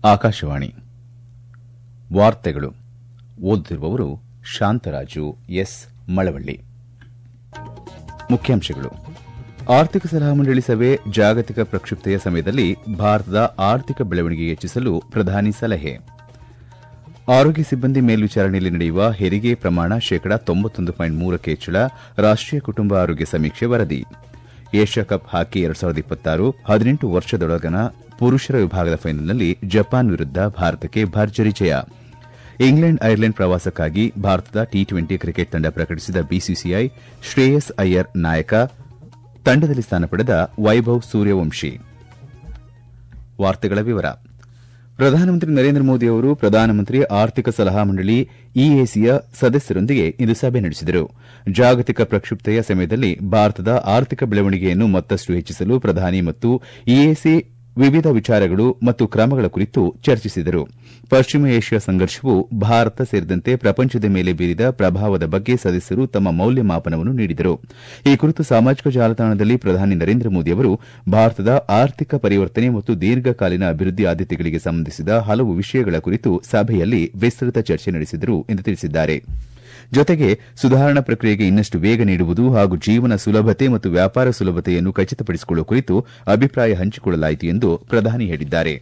ಆಕಾಶವಾಣಿ ವಾರ್ತೆಗಳು ಓದುತ್ತಿರುವವರು ಶಾಂತರಾಜು ಎಸ್ ಮಳವಳ್ಳಿ ಮುಖ್ಯಾಂಶಗಳು ಆರ್ಥಿಕ ಸಲಹಾ ಮಂಡಳಿ ಸಭೆ ಜಾಗತಿಕ ಪ್ರಕ್ಷುಬ್ಧತೆಯ ಸಮಯದಲ್ಲಿ ಭಾರತದ ಆರ್ಥಿಕ ಬೆಳವಣಿಗೆ ಹೆಚ್ಚಿಸಲು ಪ್ರಧಾನಿ ಸಲಹೆ ಆರೋಗ್ಯ ಸಿಬ್ಬಂದಿ ಮೇಲ್ವಿಚಾರಣೆಯಲ್ಲಿ ನಡೆಯುವ ಹೆರಿಗೆ ಪ್ರಮಾಣ ಶೇಕಡಾ ತೊಂಬತ್ತೊಂದು ಪಾಯಿಂಟ್ ಮೂರಕ್ಕೆ ಹೆಚ್ಚಳ ರಾಷ್ಟೀಯ ಕುಟುಂಬ ಆರೋಗ್ಯ ಸಮೀಕ್ಷೆ ವರದಿ ಏಷ್ಯಾ ಕಪ್ ಹಾಕಿ ಎರಡ್ ಸಾವಿರದ ಇಪ್ಪತ್ತಾರು ಹದಿನೆಂಟು ವರ್ಷದೊಳಗನ ಪುರುಷರ ವಿಭಾಗದ ಫೈನಲ್ನಲ್ಲಿ ಜಪಾನ್ ವಿರುದ್ಧ ಭಾರತಕ್ಕೆ ಭರ್ಜರಿ ಜಯ ಇಂಗ್ಲೆಂಡ್ ಐರ್ಲೆಂಡ್ ಪ್ರವಾಸಕ್ಕಾಗಿ ಭಾರತದ ಟಿ ಟ್ವೆಂಟಿ ಕ್ರಿಕೆಟ್ ತಂಡ ಪ್ರಕಟಿಸಿದ ಬಿಸಿಸಿಐ ಶ್ರೇಯಸ್ ಅಯ್ಯರ್ ನಾಯಕ ತಂಡದಲ್ಲಿ ಸ್ಥಾನ ಪಡೆದ ವೈಭವ್ ಸೂರ್ಯವಂಶಿ ಪ್ರಧಾನಮಂತ್ರಿ ನರೇಂದ್ರ ಮೋದಿ ಅವರು ಪ್ರಧಾನಮಂತ್ರಿ ಆರ್ಥಿಕ ಸಲಹಾ ಮಂಡಳಿ ಇಎಸಿಯ ಸದಸ್ಯರೊಂದಿಗೆ ಇಂದು ಸಭೆ ನಡೆಸಿದರು ಜಾಗತಿಕ ಪ್ರಕ್ಷುಬ್ಧತೆಯ ಸಮಯದಲ್ಲಿ ಭಾರತದ ಆರ್ಥಿಕ ಬೆಳವಣಿಗೆಯನ್ನು ಮತ್ತಷ್ಟು ಹೆಚ್ಚಿಸಲು ಪ್ರಧಾನಿ ಮತ್ತು ಇಎಸಿ ವಿವಿಧ ವಿಚಾರಗಳು ಮತ್ತು ಕ್ರಮಗಳ ಕುರಿತು ಚರ್ಚಿಸಿದರು ಪಶ್ಚಿಮ ಏಷ್ಯಾ ಸಂಘರ್ಷವು ಭಾರತ ಸೇರಿದಂತೆ ಪ್ರಪಂಚದ ಮೇಲೆ ಬೀರಿದ ಪ್ರಭಾವದ ಬಗ್ಗೆ ಸದಸ್ಯರು ತಮ್ಮ ಮೌಲ್ಯಮಾಪನವನ್ನು ನೀಡಿದರು ಈ ಕುರಿತು ಸಾಮಾಜಿಕ ಜಾಲತಾಣದಲ್ಲಿ ಪ್ರಧಾನಿ ನರೇಂದ್ರ ಮೋದಿ ಅವರು ಭಾರತದ ಆರ್ಥಿಕ ಪರಿವರ್ತನೆ ಮತ್ತು ದೀರ್ಘಕಾಲೀನ ಅಭಿವೃದ್ಧಿ ಆದ್ಯತೆಗಳಿಗೆ ಸಂಬಂಧಿಸಿದ ಹಲವು ವಿಷಯಗಳ ಕುರಿತು ಸಭೆಯಲ್ಲಿ ವಿಸ್ತೃತ ಚರ್ಚೆ ನಡೆಸಿದರು ಎಂದು ತಿಳಿಸಿದ್ದಾರೆ ಜೊತೆಗೆ ಸುಧಾರಣಾ ಪ್ರಕ್ರಿಯೆಗೆ ಇನ್ನಷ್ಟು ವೇಗ ನೀಡುವುದು ಹಾಗೂ ಜೀವನ ಸುಲಭತೆ ಮತ್ತು ವ್ಯಾಪಾರ ಸುಲಭತೆಯನ್ನು ಖಚಿತಪಡಿಸಿಕೊಳ್ಳುವ ಕುರಿತು ಅಭಿಪ್ರಾಯ ಹಂಚಿಕೊಳ್ಳಲಾಯಿತು ಎಂದು ಪ್ರಧಾನಿ ಹೇಳಿದ್ದಾರೆ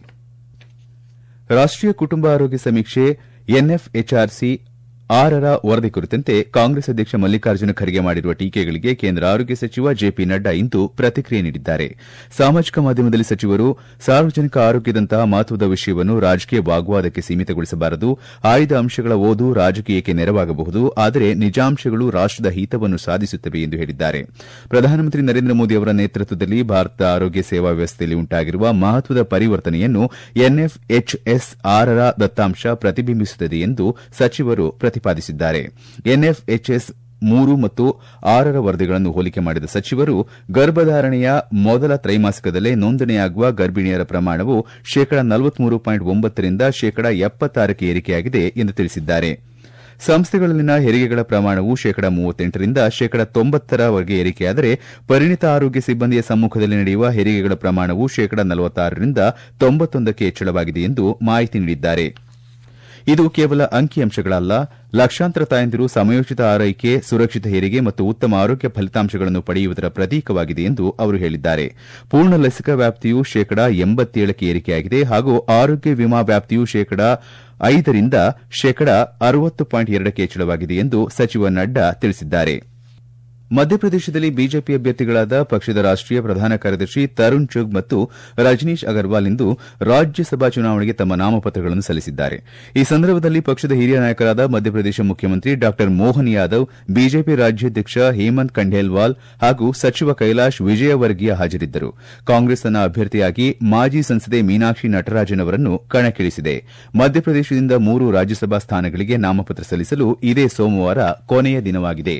ರಾಷ್ಟೀಯ ಕುಟುಂಬ ಆರೋಗ್ಯ ಸಮೀಕ್ಷೆ ಎನ್ಎಫ್ಎಚ್ಆರ್ಸಿ ಆರರ ವರದಿ ಕುರಿತಂತೆ ಕಾಂಗ್ರೆಸ್ ಅಧ್ಯಕ್ಷ ಮಲ್ಲಿಕಾರ್ಜುನ ಖರ್ಗೆ ಮಾಡಿರುವ ಟೀಕೆಗಳಿಗೆ ಕೇಂದ್ರ ಆರೋಗ್ಯ ಸಚಿವ ಜೆಪಿ ನಡ್ಡಾ ಇಂದು ಪ್ರತಿಕ್ರಿಯೆ ನೀಡಿದ್ದಾರೆ ಸಾಮಾಜಿಕ ಮಾಧ್ಯಮದಲ್ಲಿ ಸಚಿವರು ಸಾರ್ವಜನಿಕ ಆರೋಗ್ಯದಂತಹ ಮಹತ್ವದ ವಿಷಯವನ್ನು ರಾಜಕೀಯ ವಾಗ್ವಾದಕ್ಕೆ ಸೀಮಿತಗೊಳಿಸಬಾರದು ಆಯ್ದ ಅಂಶಗಳ ಓದು ರಾಜಕೀಯಕ್ಕೆ ನೆರವಾಗಬಹುದು ಆದರೆ ನಿಜಾಂಶಗಳು ರಾಷ್ಟದ ಹಿತವನ್ನು ಸಾಧಿಸುತ್ತವೆ ಎಂದು ಹೇಳಿದ್ದಾರೆ ಪ್ರಧಾನಮಂತ್ರಿ ನರೇಂದ್ರ ಮೋದಿ ಅವರ ನೇತೃತ್ವದಲ್ಲಿ ಭಾರತದ ಆರೋಗ್ಯ ಸೇವಾ ವ್ಯವಸ್ಥೆಯಲ್ಲಿ ಉಂಟಾಗಿರುವ ಮಹತ್ವದ ಪರಿವರ್ತನೆಯನ್ನು ಎನ್ಎಫ್ಎಚ್ಎಸ್ ಆರರ ದತ್ತಾಂಶ ಪ್ರತಿಬಿಂಬಿಸುತ್ತದೆ ಎಂದು ಸಚಿವರು ಪ್ರತಿಪಾದಿಸಿದ್ದಾರೆ ಎನ್ಎಫ್ಎಚ್ಎಸ್ ಮೂರು ಮತ್ತು ಆರರ ವರದಿಗಳನ್ನು ಹೋಲಿಕೆ ಮಾಡಿದ ಸಚಿವರು ಗರ್ಭಧಾರಣೆಯ ಮೊದಲ ತ್ರೈಮಾಸಿಕದಲ್ಲೇ ನೋಂದಣಿಯಾಗುವ ಗರ್ಭಿಣಿಯರ ಪ್ರಮಾಣವು ಶೇಕಡ ನಲವತ್ಮೂರು ಪಾಯಿಂಟ್ ಒಂಬತ್ತರಿಂದ ಶೇಕಡ ಎಪ್ಪತ್ತಾರಕ್ಕೆ ಏರಿಕೆಯಾಗಿದೆ ಎಂದು ತಿಳಿಸಿದ್ದಾರೆ ಸಂಸ್ಥೆಗಳಲ್ಲಿನ ಹೆರಿಗೆಗಳ ಪ್ರಮಾಣವು ಶೇಕಡ ಮೂವತ್ತೆಂಟರಿಂದ ಶೇಕಡ ತೊಂಬತ್ತರವರೆಗೆ ಏರಿಕೆಯಾದರೆ ಪರಿಣಿತ ಆರೋಗ್ಯ ಸಿಬ್ಬಂದಿಯ ಸಮ್ಮುಖದಲ್ಲಿ ನಡೆಯುವ ಹೆರಿಗೆಗಳ ಪ್ರಮಾಣವು ಶೇಕಡ ನಲವತ್ತಾರರಿಂದ ತೊಂಬತ್ತೊಂದಕ್ಕೆ ಹೆಚ್ಚಳವಾಗಿದೆ ಎಂದು ಮಾಹಿತಿ ನೀಡಿದ್ದಾರೆ ಇದು ಕೇವಲ ಅಂಕಿಅಂಶಗಳಲ್ಲ ಲಕ್ಷಾಂತರ ತಾಯಂದಿರು ಸಮಯೋಚಿತ ಆರೈಕೆ ಸುರಕ್ಷಿತ ಹೆರಿಗೆ ಮತ್ತು ಉತ್ತಮ ಆರೋಗ್ಯ ಫಲಿತಾಂಶಗಳನ್ನು ಪಡೆಯುವುದರ ಪ್ರತೀಕವಾಗಿದೆ ಎಂದು ಅವರು ಹೇಳಿದ್ದಾರೆ ಪೂರ್ಣ ಲಸಿಕಾ ವ್ಯಾಪ್ತಿಯು ಶೇಕಡ ಎಂಬತ್ತೇಳಕ್ಕೆ ಏರಿಕೆಯಾಗಿದೆ ಹಾಗೂ ಆರೋಗ್ಯ ವಿಮಾ ವ್ಯಾಪ್ತಿಯು ಶೇಕಡ ಐದರಿಂದ ಶೇಕಡ ಅರವತ್ತು ಪಾಯಿಂಟ್ ಎರಡಕ್ಕೆ ಹೆಚ್ಚಳವಾಗಿದೆ ಎಂದು ಸಚಿವ ನಡ್ಡಾ ತಿಳಿಸಿದ್ದಾರೆ ಮಧ್ಯಪ್ರದೇಶದಲ್ಲಿ ಬಿಜೆಪಿ ಅಭ್ಯರ್ಥಿಗಳಾದ ಪಕ್ಷದ ರಾಷ್ಟೀಯ ಪ್ರಧಾನ ಕಾರ್ಯದರ್ಶಿ ತರುಣ್ ಚುಗ್ ಮತ್ತು ರಜನೀಶ್ ಅಗರ್ವಾಲ್ ಇಂದು ರಾಜ್ಯಸಭಾ ಚುನಾವಣೆಗೆ ತಮ್ಮ ನಾಮಪತ್ರಗಳನ್ನು ಸಲ್ಲಿಸಿದ್ದಾರೆ ಈ ಸಂದರ್ಭದಲ್ಲಿ ಪಕ್ಷದ ಹಿರಿಯ ನಾಯಕರಾದ ಮಧ್ಯಪ್ರದೇಶ ಮುಖ್ಯಮಂತ್ರಿ ಡಾ ಮೋಹನ್ ಯಾದವ್ ಬಿಜೆಪಿ ರಾಜ್ಯಾಧ್ಯಕ್ಷ ಹೇಮಂತ್ ಖಂಡೇಲ್ವಾಲ್ ಹಾಗೂ ಸಚಿವ ಕೈಲಾಶ್ ವಿಜಯವರ್ಗಿಯ ಹಾಜರಿದ್ದರು ಕಾಂಗ್ರೆಸ್ ತನ್ನ ಅಭ್ಯರ್ಥಿಯಾಗಿ ಮಾಜಿ ಸಂಸದೆ ಮೀನಾಕ್ಷಿ ನಟರಾಜನ್ ಅವರನ್ನು ಕಣಕ್ಕಿಳಿಸಿದೆ ಮಧ್ಯಪ್ರದೇಶದಿಂದ ಮೂರು ರಾಜ್ಯಸಭಾ ಸ್ಥಾನಗಳಿಗೆ ನಾಮಪತ್ರ ಸಲ್ಲಿಸಲು ಇದೇ ಸೋಮವಾರ ಕೊನೆಯ ದಿನವಾಗಿದೆ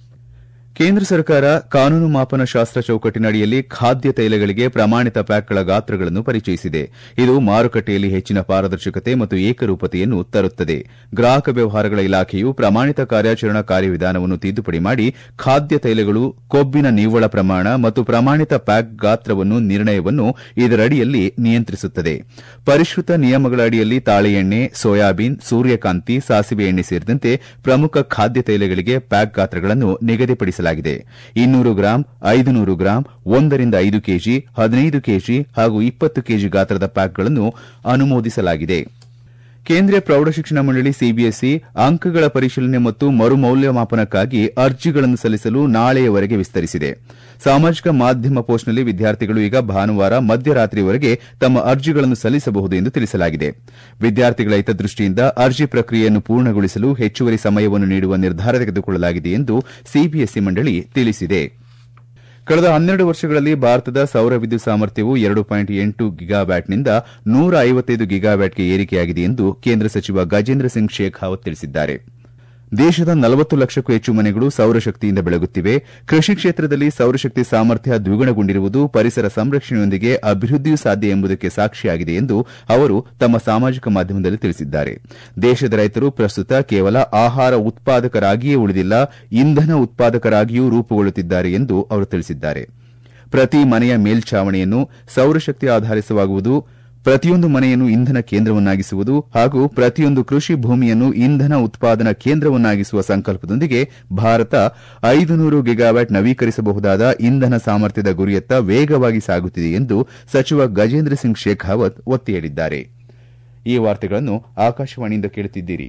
ಕೇಂದ್ರ ಸರ್ಕಾರ ಕಾನೂನು ಮಾಪನ ಶಾಸ್ತ್ರ ಚೌಕಟ್ಟಿನ ಅಡಿಯಲ್ಲಿ ಖಾದ್ಯ ತೈಲಗಳಿಗೆ ಪ್ರಮಾಣಿತ ಪ್ಯಾಕ್ಗಳ ಗಾತ್ರಗಳನ್ನು ಪರಿಚಯಿಸಿದೆ ಇದು ಮಾರುಕಟ್ಟೆಯಲ್ಲಿ ಹೆಚ್ಚಿನ ಪಾರದರ್ಶಕತೆ ಮತ್ತು ಏಕರೂಪತೆಯನ್ನು ತರುತ್ತದೆ ಗ್ರಾಹಕ ವ್ಯವಹಾರಗಳ ಇಲಾಖೆಯು ಪ್ರಮಾಣಿತ ಕಾರ್ಯಾಚರಣಾ ಕಾರ್ಯವಿಧಾನವನ್ನು ತಿದ್ದುಪಡಿ ಮಾಡಿ ಖಾದ್ಯ ತೈಲಗಳು ಕೊಬ್ಬಿನ ನಿವ್ವಳ ಪ್ರಮಾಣ ಮತ್ತು ಪ್ರಮಾಣಿತ ಪ್ಯಾಕ್ ಗಾತ್ರವನ್ನು ನಿರ್ಣಯವನ್ನು ಇದರಡಿಯಲ್ಲಿ ನಿಯಂತ್ರಿಸುತ್ತದೆ ಪರಿಷ್ಕೃತ ನಿಯಮಗಳ ಅಡಿಯಲ್ಲಿ ತಾಳೆ ಎಣ್ಣೆ ಸೋಯಾಬೀನ್ ಸೂರ್ಯಕಾಂತಿ ಸಾಸಿವೆ ಎಣ್ಣೆ ಸೇರಿದಂತೆ ಪ್ರಮುಖ ಖಾದ್ಯ ತೈಲಗಳಿಗೆ ಪ್ಯಾಕ್ ಗಾತ್ರಗಳನ್ನು ನಿಗದಿಪಡಿಸಲಾಗಿದೆ ಇನ್ನೂರು ಗ್ರಾಂ ಐದುನೂರು ಗ್ರಾಂ ಒಂದರಿಂದ ಐದು ಕೆಜಿ ಹದಿನೈದು ಕೆಜಿ ಹಾಗೂ ಇಪ್ಪತ್ತು ಕೆಜಿ ಗಾತ್ರದ ಪ್ಯಾಕ್ಗಳನ್ನು ಅನುಮೋದಿಸಲಾಗಿದೆ ಕೇಂದ್ರೀಯ ಪ್ರೌಢಶಿಕ್ಷಣ ಮಂಡಳಿ ಸಿಬಿಎಸ್ಇ ಅಂಕಗಳ ಪರಿಶೀಲನೆ ಮತ್ತು ಮರುಮೌಲ್ಯಮಾಪನಕ್ಕಾಗಿ ಅರ್ಜಿಗಳನ್ನು ಸಲ್ಲಿಸಲು ನಾಳೆಯವರೆಗೆ ವಿಸ್ತರಿಸಿದೆ ಸಾಮಾಜಿಕ ಮಾಧ್ಯಮ ಪೋಸ್ಟ್ನಲ್ಲಿ ವಿದ್ಯಾರ್ಥಿಗಳು ಈಗ ಭಾನುವಾರ ಮಧ್ಯರಾತ್ರಿವರೆಗೆ ತಮ್ಮ ಅರ್ಜಿಗಳನ್ನು ಸಲ್ಲಿಸಬಹುದು ಎಂದು ತಿಳಿಸಲಾಗಿದೆ ವಿದ್ಯಾರ್ಥಿಗಳ ಹಿತದೃಷ್ಟಿಯಿಂದ ಅರ್ಜಿ ಪ್ರಕ್ರಿಯೆಯನ್ನು ಪೂರ್ಣಗೊಳಿಸಲು ಹೆಚ್ಚುವರಿ ಸಮಯವನ್ನು ನೀಡುವ ನಿರ್ಧಾರ ತೆಗೆದುಕೊಳ್ಳಲಾಗಿದೆ ಎಂದು ಸಿಬಿಎಸ್ಇ ಮಂಡಳಿ ತಿಳಿಸಿದೆ ಕಳೆದ ಹನ್ನೆರಡು ವರ್ಷಗಳಲ್ಲಿ ಭಾರತದ ಸೌರ ವಿದ್ಯುತ್ ಸಾಮರ್ಥ್ಯವು ಎರಡು ಪಾಯಿಂಟ್ ಎಂಟು ಗಿಗಾವ್ಯಾಟ್ನಿಂದ ನೂರ ಐವತ್ತೈದು ಗಿಗಾವ್ಯಾಟ್ಗೆ ಏರಿಕೆಯಾಗಿದೆ ಎಂದು ಕೇಂದ್ರ ಸಚಿವ ಗಜೇಂದ್ರ ಸಿಂಗ್ ಶೇಖಾವತ್ ತಿಳಿಸಿದ್ದಾರೆ ದೇಶದ ನಲವತ್ತು ಲಕ್ಷಕ್ಕೂ ಹೆಚ್ಚು ಮನೆಗಳು ಸೌರಶಕ್ತಿಯಿಂದ ಬೆಳಗುತ್ತಿವೆ ಕೃಷಿ ಕ್ಷೇತ್ರದಲ್ಲಿ ಸೌರಶಕ್ತಿ ಸಾಮರ್ಥ್ಯ ದ್ವಿಗುಣಗೊಂಡಿರುವುದು ಪರಿಸರ ಸಂರಕ್ಷಣೆಯೊಂದಿಗೆ ಅಭಿವೃದ್ಧಿಯೂ ಸಾಧ್ಯ ಎಂಬುದಕ್ಕೆ ಸಾಕ್ಷಿಯಾಗಿದೆ ಎಂದು ಅವರು ತಮ್ಮ ಸಾಮಾಜಿಕ ಮಾಧ್ಯಮದಲ್ಲಿ ತಿಳಿಸಿದ್ದಾರೆ ದೇಶದ ರೈತರು ಪ್ರಸ್ತುತ ಕೇವಲ ಆಹಾರ ಉತ್ಪಾದಕರಾಗಿಯೇ ಉಳಿದಿಲ್ಲ ಇಂಧನ ಉತ್ಪಾದಕರಾಗಿಯೂ ರೂಪುಗೊಳ್ಳುತ್ತಿದ್ದಾರೆ ಎಂದು ಅವರು ತಿಳಿಸಿದ್ದಾರೆ ಪ್ರತಿ ಮನೆಯ ಮೇಲ್ಚಾವಣಿಯನ್ನು ಸೌರಶಕ್ತಿ ಆಧರಿಸವಾಗುವುದು ಪ್ರತಿಯೊಂದು ಮನೆಯನ್ನು ಇಂಧನ ಕೇಂದ್ರವನ್ನಾಗಿಸುವುದು ಹಾಗೂ ಪ್ರತಿಯೊಂದು ಕೃಷಿ ಭೂಮಿಯನ್ನು ಇಂಧನ ಉತ್ಪಾದನಾ ಕೇಂದ್ರವನ್ನಾಗಿಸುವ ಸಂಕಲ್ಪದೊಂದಿಗೆ ಭಾರತ ಐದು ನೂರು ಗಿಗಾವ್ಯಾಟ್ ನವೀಕರಿಸಬಹುದಾದ ಇಂಧನ ಸಾಮರ್ಥ್ಯದ ಗುರಿಯತ್ತ ವೇಗವಾಗಿ ಸಾಗುತ್ತಿದೆ ಎಂದು ಸಚಿವ ಗಜೇಂದ್ರ ಸಿಂಗ್ ಶೇಖಾವತ್ ಒತ್ತಿ ಹೇಳಿದ್ದಾರೆ ಈ ವಾರ್ತೆಗಳನ್ನು ಆಕಾಶವಾಣಿಯಿಂದ ಕೇಳುತ್ತಿದ್ದೀರಿ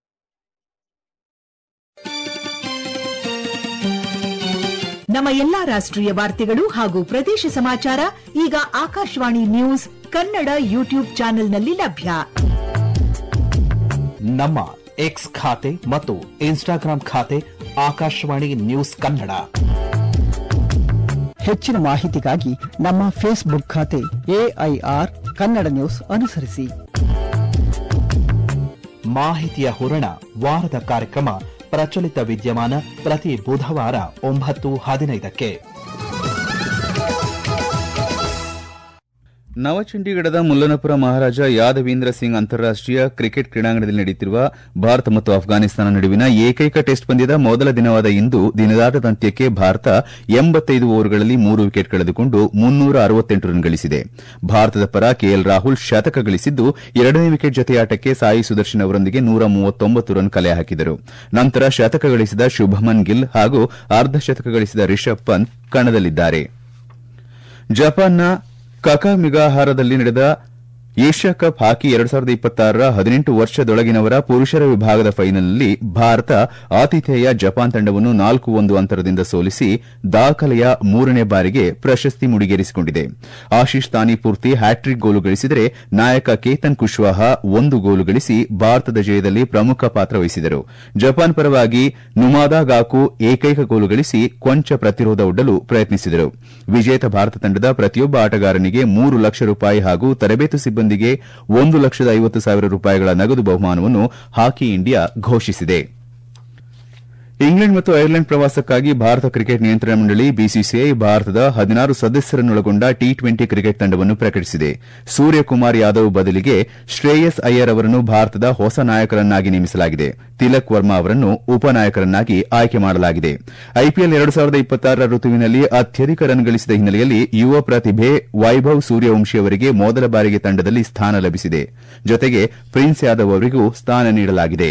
ನಮ್ಮ ಎಲ್ಲಾ ರಾಷ್ಟ್ರೀಯ ವಾರ್ತೆಗಳು ಹಾಗೂ ಪ್ರದೇಶ ಸಮಾಚಾರ ಈಗ ಆಕಾಶವಾಣಿ ನ್ಯೂಸ್ ಕನ್ನಡ ಯೂಟ್ಯೂಬ್ ಚಾನೆಲ್ನಲ್ಲಿ ಲಭ್ಯ ನಮ್ಮ ಎಕ್ಸ್ ಖಾತೆ ಮತ್ತು ಇನ್ಸ್ಟಾಗ್ರಾಂ ಖಾತೆ ಆಕಾಶವಾಣಿ ನ್ಯೂಸ್ ಕನ್ನಡ ಹೆಚ್ಚಿನ ಮಾಹಿತಿಗಾಗಿ ನಮ್ಮ ಫೇಸ್ಬುಕ್ ಖಾತೆ ಎಐಆರ್ ಕನ್ನಡ ನ್ಯೂಸ್ ಅನುಸರಿಸಿ ಮಾಹಿತಿಯ ಹೂರಣ ವಾರದ ಕಾರ್ಯಕ್ರಮ ಪ್ರಚಲಿತ ವಿದ್ಯಮಾನ ಪ್ರತಿ ಬುಧವಾರ ಒಂಬತ್ತು ಹದಿನೈದಕ್ಕೆ ನವಚಂಡೀಗಢದ ಮುಲ್ಲನಪುರ ಮಹಾರಾಜ ಯಾದವೀಂದ್ರ ಸಿಂಗ್ ಅಂತಾರಾಷ್ಟೀಯ ಕ್ರಿಕೆಟ್ ಕ್ರೀಡಾಂಗಣದಲ್ಲಿ ನಡೆಯುತ್ತಿರುವ ಭಾರತ ಮತ್ತು ಅಫ್ಘಾನಿಸ್ತಾನ ನಡುವಿನ ಏಕೈಕ ಟೆಸ್ಟ್ ಪಂದ್ಯದ ಮೊದಲ ದಿನವಾದ ಇಂದು ದಿನದಾಟದ ಅಂತ್ಯಕ್ಕೆ ಭಾರತ ಎಂಬತ್ತೈದು ಓವರ್ಗಳಲ್ಲಿ ಮೂರು ವಿಕೆಟ್ ಕಳೆದುಕೊಂಡು ಮುನ್ನೂರ ಅರವತ್ತೆಂಟು ರನ್ ಗಳಿಸಿದೆ ಭಾರತದ ಪರ ಕೆಎಲ್ ರಾಹುಲ್ ಶತಕ ಗಳಿಸಿದ್ದು ಎರಡನೇ ವಿಕೆಟ್ ಜತೆಯಾಟಕ್ಕೆ ಸಾಯಿ ಸುದರ್ಶನ್ ಅವರೊಂದಿಗೆ ನೂರ ಮೂವತ್ತೊಂಬತ್ತು ರನ್ ಕಲೆ ಹಾಕಿದರು ನಂತರ ಶತಕ ಗಳಿಸಿದ ಶುಭಮನ್ ಗಿಲ್ ಹಾಗೂ ಅರ್ಧ ಶತಕ ಗಳಿಸಿದ ರಿಷಬ್ ಪಂತ್ ಕಣದಲ್ಲಿದ್ದಾರೆ ಜಪಾನ್ನ ಕಕಾಮಿಗಾಹಾರದಲ್ಲಿ ನಡೆದ ಏಷ್ಯಾ ಕಪ್ ಹಾಕಿ ಎರಡು ಸಾವಿರದ ಇಪ್ಪತ್ತಾರರ ಹದಿನೆಂಟು ವರ್ಷದೊಳಗಿನವರ ಪುರುಷರ ವಿಭಾಗದ ಫೈನಲ್ನಲ್ಲಿ ಭಾರತ ಆತಿಥೇಯ ಜಪಾನ್ ತಂಡವನ್ನು ನಾಲ್ಕು ಒಂದು ಅಂತರದಿಂದ ಸೋಲಿಸಿ ದಾಖಲೆಯ ಮೂರನೇ ಬಾರಿಗೆ ಪ್ರಶಸ್ತಿ ಮುಡಿಗೇರಿಸಿಕೊಂಡಿದೆ ಆಶೀಶ್ ತಾನಿಪೂರ್ತಿ ಹ್ಯಾಟ್ರಿಕ್ ಗೋಲು ಗಳಿಸಿದರೆ ನಾಯಕ ಕೇತನ್ ಕುಶ್ವಾಹ ಒಂದು ಗೋಲು ಗಳಿಸಿ ಭಾರತದ ಜಯದಲ್ಲಿ ಪ್ರಮುಖ ಪಾತ್ರ ವಹಿಸಿದರು ಜಪಾನ್ ಪರವಾಗಿ ನುಮಾದಾ ಗಾಕು ಏಕೈಕ ಗೋಲು ಗಳಿಸಿ ಕೊಂಚ ಪ್ರತಿರೋಧ ಒಡ್ಡಲು ಪ್ರಯತ್ನಿಸಿದರು ವಿಜೇತ ಭಾರತ ತಂಡದ ಪ್ರತಿಯೊಬ್ಬ ಆಟಗಾರನಿಗೆ ಮೂರು ಲಕ್ಷ ರೂಪಾಯಿ ಹಾಗೂ ತರಬೇತು ಸಿಬ್ಬಂದಿಗೆ ಒಂದು ಲಕ್ಷದ ಐವತ್ತು ಸಾವಿರ ರೂಪಾಯಿಗಳ ನಗದು ಬಹುಮಾನವನ್ನು ಹಾಕಿ ಇಂಡಿಯಾ ಘೋಷಿಸಿದೆ ಇಂಗ್ಲೆಂಡ್ ಮತ್ತು ಐರ್ಲೆಂಡ್ ಪ್ರವಾಸಕ್ಕಾಗಿ ಭಾರತ ಕ್ರಿಕೆಟ್ ನಿಯಂತ್ರಣ ಮಂಡಳಿ ಬಿಸಿಸಿಐ ಭಾರತದ ಹದಿನಾರು ಸದಸ್ಯರನ್ನೊಳಗೊಂಡ ಟಿ ಟ್ವೆಂಟಿ ಕ್ರಿಕೆಟ್ ತಂಡವನ್ನು ಪ್ರಕಟಿಸಿದೆ ಸೂರ್ಯಕುಮಾರ್ ಯಾದವ್ ಬದಲಿಗೆ ಶ್ರೇಯಸ್ ಅಯ್ಯರ್ ಅವರನ್ನು ಭಾರತದ ಹೊಸ ನಾಯಕರನ್ನಾಗಿ ನೇಮಿಸಲಾಗಿದೆ ತಿಲಕ್ ವರ್ಮಾ ಅವರನ್ನು ಉಪನಾಯಕರನ್ನಾಗಿ ಆಯ್ಕೆ ಮಾಡಲಾಗಿದೆ ಐಪಿಎಲ್ ಎರಡು ಸಾವಿರದ ಇಪ್ಪತ್ತಾರರ ಋತುವಿನಲ್ಲಿ ಅತ್ಯಧಿಕ ರನ್ ಗಳಿಸಿದ ಹಿನ್ನೆಲೆಯಲ್ಲಿ ಯುವ ಪ್ರತಿಭೆ ವೈಭವ್ ಸೂರ್ಯವಂಶಿ ಅವರಿಗೆ ಮೊದಲ ಬಾರಿಗೆ ತಂಡದಲ್ಲಿ ಸ್ಥಾನ ಲಭಿಸಿದೆ ಜೊತೆಗೆ ಪ್ರಿನ್ಸ್ ಯಾದವ್ ಅವರಿಗೂ ಸ್ಥಾನ ನೀಡಲಾಗಿದೆ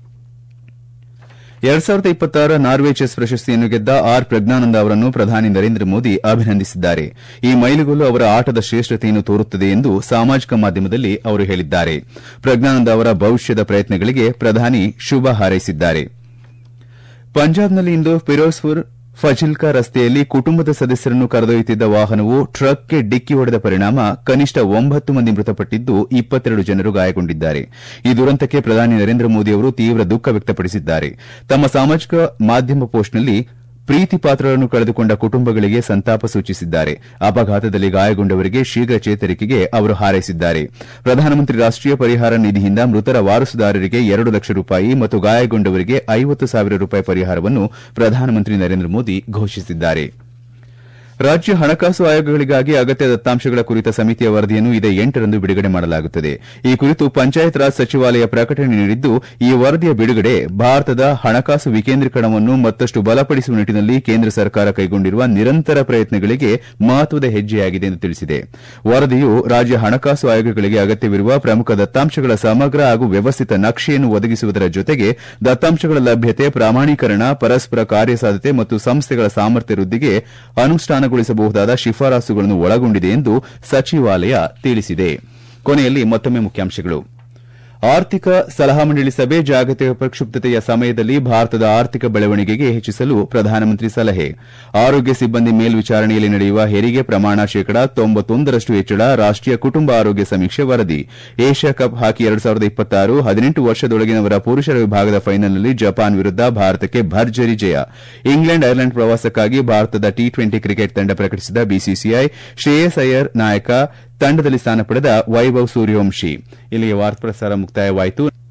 ಎರಡ್ ಸಾವಿರದ ಇಪ್ಪತ್ತಾರ ನಾರ್ವೆ ಚೆಸ್ ಪ್ರಶಸ್ತಿಯನ್ನು ಗೆದ್ದ ಆರ್ ಪ್ರಜ್ಞಾನಂದ ಅವರನ್ನು ಪ್ರಧಾನಿ ನರೇಂದ್ರ ಮೋದಿ ಅಭಿನಂದಿಸಿದ್ದಾರೆ ಈ ಮೈಲುಗಲ್ಲು ಅವರ ಆಟದ ಶ್ರೇಷ್ಠತೆಯನ್ನು ತೋರುತ್ತದೆ ಎಂದು ಸಾಮಾಜಿಕ ಮಾಧ್ಯಮದಲ್ಲಿ ಅವರು ಹೇಳಿದ್ದಾರೆ ಪ್ರಜ್ಞಾನಂದ ಅವರ ಭವಿಷ್ಯದ ಪ್ರಯತ್ನಗಳಿಗೆ ಪ್ರಧಾನಿ ಶುಭ ಹಾರೈಸಿದ್ದಾರೆ ಪಂಜಾಬ್ನಲ್ಲಿ ಇಂದು ಫಿರೋಜ್ಪುರ್ ಫಜಿಲ್ಕಾ ರಸ್ತೆಯಲ್ಲಿ ಕುಟುಂಬದ ಸದಸ್ಯರನ್ನು ಕರೆದೊಯ್ಯುತ್ತಿದ್ದ ವಾಹನವು ಟ್ರಕ್ಗೆ ಡಿಕ್ಕಿ ಹೊಡೆದ ಪರಿಣಾಮ ಕನಿಷ್ಠ ಒಂಬತ್ತು ಮಂದಿ ಮೃತಪಟ್ಟಿದ್ದು ಇಪ್ಪತ್ತೆರಡು ಜನರು ಗಾಯಗೊಂಡಿದ್ದಾರೆ ಈ ದುರಂತಕ್ಕೆ ಪ್ರಧಾನಿ ನರೇಂದ್ರ ಮೋದಿ ಅವರು ತೀವ್ರ ದುಃಖ ವ್ಯಕ್ತಪಡಿಸಿದ್ದಾರೆ ತಮ್ಮ ಸಾಮಾಜಿಕ ಮಾಧ್ಯಮ ಪೋಸ್ಟ್ನಲ್ಲಿ ಪ್ರೀತಿ ಪಾತ್ರರನ್ನು ಕಳೆದುಕೊಂಡ ಕುಟುಂಬಗಳಿಗೆ ಸಂತಾಪ ಸೂಚಿಸಿದ್ದಾರೆ ಅಪಘಾತದಲ್ಲಿ ಗಾಯಗೊಂಡವರಿಗೆ ಶೀಘ್ರ ಚೇತರಿಕೆಗೆ ಅವರು ಹಾರೈಸಿದ್ದಾರೆ ಪ್ರಧಾನಮಂತ್ರಿ ರಾಷ್ಟೀಯ ಪರಿಹಾರ ನಿಧಿಯಿಂದ ಮೃತರ ವಾರಸುದಾರರಿಗೆ ಎರಡು ಲಕ್ಷ ರೂಪಾಯಿ ಮತ್ತು ಗಾಯಗೊಂಡವರಿಗೆ ಐವತ್ತು ಸಾವಿರ ರೂಪಾಯಿ ಪರಿಹಾರವನ್ನು ಪ್ರಧಾನಮಂತ್ರಿ ನರೇಂದ್ರ ಮೋದಿ ಘೋಷಿಸಿದ್ದಾರೆ ರಾಜ್ಯ ಹಣಕಾಸು ಆಯೋಗಗಳಿಗಾಗಿ ಅಗತ್ಯ ದತ್ತಾಂಶಗಳ ಕುರಿತ ಸಮಿತಿಯ ವರದಿಯನ್ನು ಇದೇ ಎಂಟರಂದು ಬಿಡುಗಡೆ ಮಾಡಲಾಗುತ್ತದೆ ಈ ಕುರಿತು ಪಂಚಾಯತ್ ರಾಜ್ ಸಚಿವಾಲಯ ಪ್ರಕಟಣೆ ನೀಡಿದ್ದು ಈ ವರದಿಯ ಬಿಡುಗಡೆ ಭಾರತದ ಹಣಕಾಸು ವಿಕೇಂದ್ರೀಕರಣವನ್ನು ಮತ್ತಷ್ಟು ಬಲಪಡಿಸುವ ನಿಟ್ಟನಲ್ಲಿ ಕೇಂದ್ರ ಸರ್ಕಾರ ಕೈಗೊಂಡಿರುವ ನಿರಂತರ ಪ್ರಯತ್ನಗಳಿಗೆ ಮಹತ್ವದ ಹೆಜ್ಜೆಯಾಗಿದೆ ಎಂದು ತಿಳಿಸಿದೆ ವರದಿಯು ರಾಜ್ಯ ಹಣಕಾಸು ಆಯೋಗಗಳಿಗೆ ಅಗತ್ಯವಿರುವ ಪ್ರಮುಖ ದತ್ತಾಂಶಗಳ ಸಮಗ್ರ ಹಾಗೂ ವ್ಯವಸ್ಥಿತ ನಕ್ಷೆಯನ್ನು ಒದಗಿಸುವುದರ ಜೊತೆಗೆ ದತ್ತಾಂಶಗಳ ಲಭ್ಯತೆ ಪ್ರಾಮಾಣೀಕರಣ ಪರಸ್ಪರ ಕಾರ್ಯಸಾಧ್ಯತೆ ಮತ್ತು ಸಂಸ್ಥೆಗಳ ಸಾಮರ್ಥ್ಯ ವೃದ್ದಿಗೆ ಅನುಷ್ಠಾನಗೊಳಿಸಬಹುದಾದ ಶಿಫಾರಸುಗಳನ್ನು ಒಳಗೊಂಡಿದೆ ಎಂದು ಸಚಿವಾಲಯ ತಿಳಿಸಿದೆ ಕೊನೆಯಲ್ಲಿ ಮತ್ತೊಮ್ಮೆ ಮುಖ್ಯಾಂಶಗಳು ಆರ್ಥಿಕ ಸಲಹಾ ಮಂಡಳಿ ಸಭೆ ಜಾಗತಿಕ ಪ್ರಕ್ಷುಬ್ಧತೆಯ ಸಮಯದಲ್ಲಿ ಭಾರತದ ಆರ್ಥಿಕ ಬೆಳವಣಿಗೆಗೆ ಹೆಚ್ಚಿಸಲು ಪ್ರಧಾನಮಂತ್ರಿ ಸಲಹೆ ಆರೋಗ್ಯ ಸಿಬ್ಬಂದಿ ಮೇಲ್ವಿಚಾರಣೆಯಲ್ಲಿ ನಡೆಯುವ ಹೆರಿಗೆ ಪ್ರಮಾಣ ಶೇಕಡ ತೊಂಬತ್ತೊಂದರಷ್ಟು ಹೆಚ್ಚಳ ರಾಷ್ಟೀಯ ಕುಟುಂಬ ಆರೋಗ್ಯ ಸಮೀಕ್ಷೆ ವರದಿ ಏಷ್ಯಾ ಕಪ್ ಹಾಕಿ ಎರಡು ಸಾವಿರದ ಇಪ್ಪತ್ತಾರು ಹದಿನೆಂಟು ವರ್ಷದೊಳಗಿನವರ ಪುರುಷರ ವಿಭಾಗದ ಫೈನಲ್ನಲ್ಲಿ ಜಪಾನ್ ವಿರುದ್ದ ಭಾರತಕ್ಕೆ ಭರ್ಜರಿ ಜಯ ಇಂಗ್ಲೆಂಡ್ ಐರ್ಲೆಂಡ್ ಪ್ರವಾಸಕ್ಕಾಗಿ ಭಾರತದ ಟಿ ಟ್ವೆಂಟಿ ಕ್ರಿಕೆಟ್ ತಂಡ ಪ್ರಕಟಿಸಿದ ಬಿಸಿಸಿಐ ಶ್ರೇಯಸ್ ಅಯ್ಯರ್ ನಾಯಕ ತಂಡದಲ್ಲಿ ಸ್ಥಾನ ಪಡೆದ ವೈಭವ್ ಸೂರ್ಯವಂಶಿ ಇಲ್ಲಿಗೆ ವಾರ್ತಾ ಪ್ರಸಾರ ಮುಕ್ತಾಯವಾಯಿತು